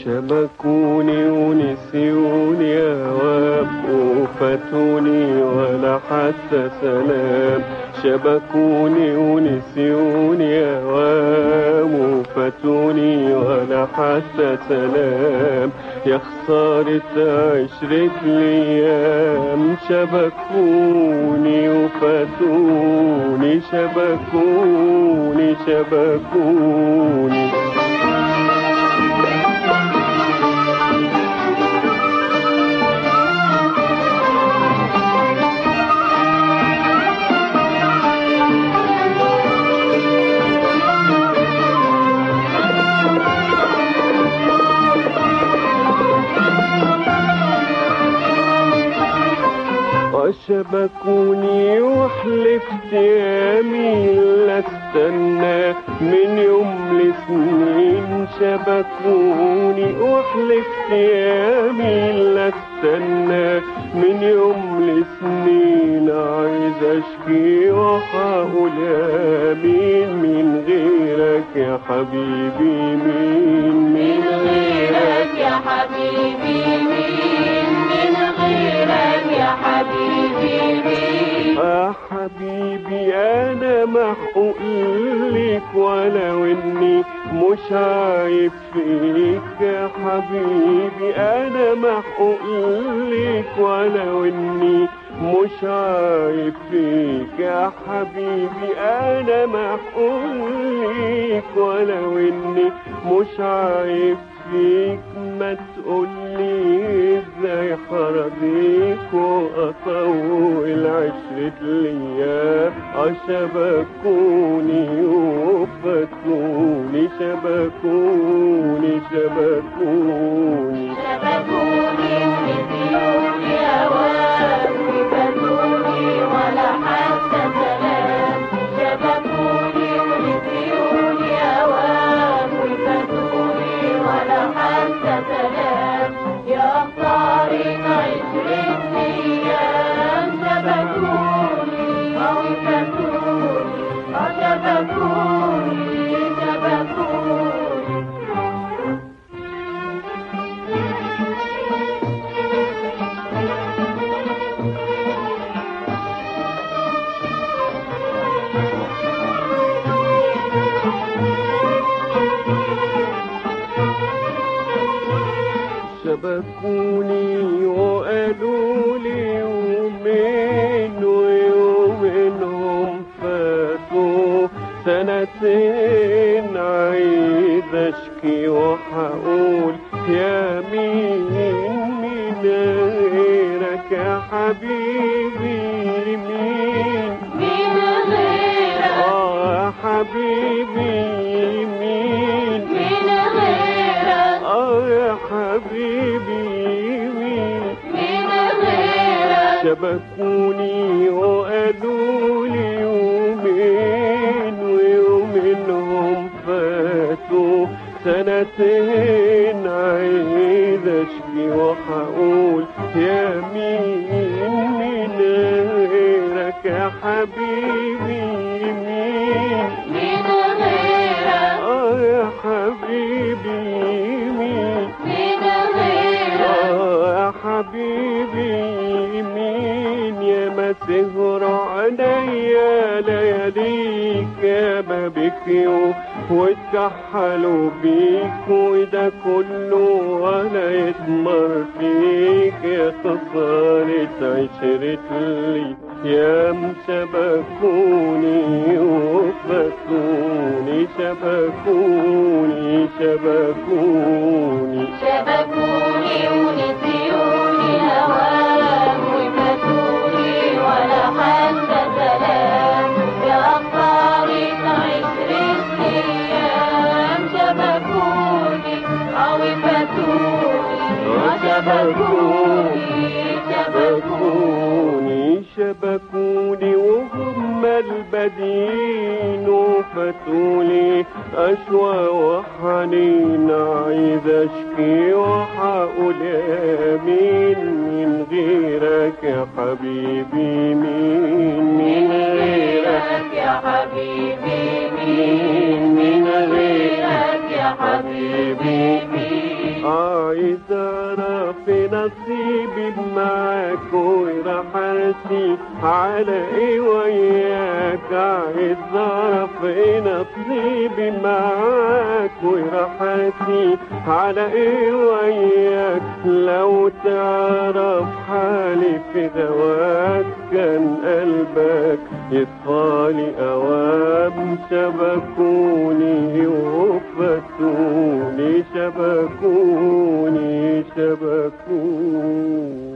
شبكوني ونسيوني هوام وفاتوني ولا حتى سلام شبكوني ونسيوني هوام وفاتوني ولا حتى سلام يا خسارة عشرة الأيام شبكوني وفاتوني شبكوني شبكوني وشبكوني وحلفت يمين لا استنى من يوم لسنين شبكوني وحلفت يمين لا استنى من يوم لسنين عايز اشكي وهقول مين من غيرك يا حبيبي مين من غيرك يا حبيبي مين من غيرك يا حبيبي مين يا حبيبي انا محقوق ليك ولو اني مش عايب فيك يا حبيبي انا محقوق ليك ولو اني مش عايب فيك يا حبيبي انا محقوق ليك ولو اني مش عايب فيك ما تقولي ازاي حرضيك واطول عشرة الايام شبكوني وفتوني شبكوني شبكوني شبكوني ونسيوني هواك وفاتوني ولا حتى سلام شبكوني ونسيوني هواك وفاتوني ولا حتى سلام يا خسارة عشرة أيام شبكوني أو فاتوني أو شبكوني شبكوني شبكوني وقالوا لي يومين ويومينهم فاتوا سنتين عايز اشكي وهقول يا مين مين غيرك يا حبيبي مين من غيرك اه يا حبيبي مين من غيرك اه يا حبيبي مين من غيرك شبكوني وقالوا لي يومين ويومينهم فاتوا سنتين عايز اشكي وهقول يا مين من غيرك يا حبيبي مين من غيرك اه يا حبيبي مين من غيرك آه يا حبيبي مين يا ما سهر عينيا لياليك يا ما بكيوا واتكحلوا بيك وده كله ولا يتمر فيك يا خسارة عشرة لي يا شبكوني وفتوني شبكوني شبكوني شبكوني ونسيوني هواك وفاتوني ولا حتى سلام يا خسارة عشرة أيام شبكوني أو فاتوني وشبكوني شبكوني شبكوني شبكوني وهم البدين وفتولي أشوى وحنين عايز أشكي وحقول يا مين من غيرك يا حبيبي مين من غيرك يا حبيبي مين من غيرك غيرك يا حبيبي مين عايز اعرف نصيبي معاك ورحلتي على ايه وياك عايز اعرف نصيبي معاك ورحلتي على ايه وياك لو تعرف حالي في دواك كان قلبك يصفالي اوام شبكوني وفتوني شبكوني شبكوني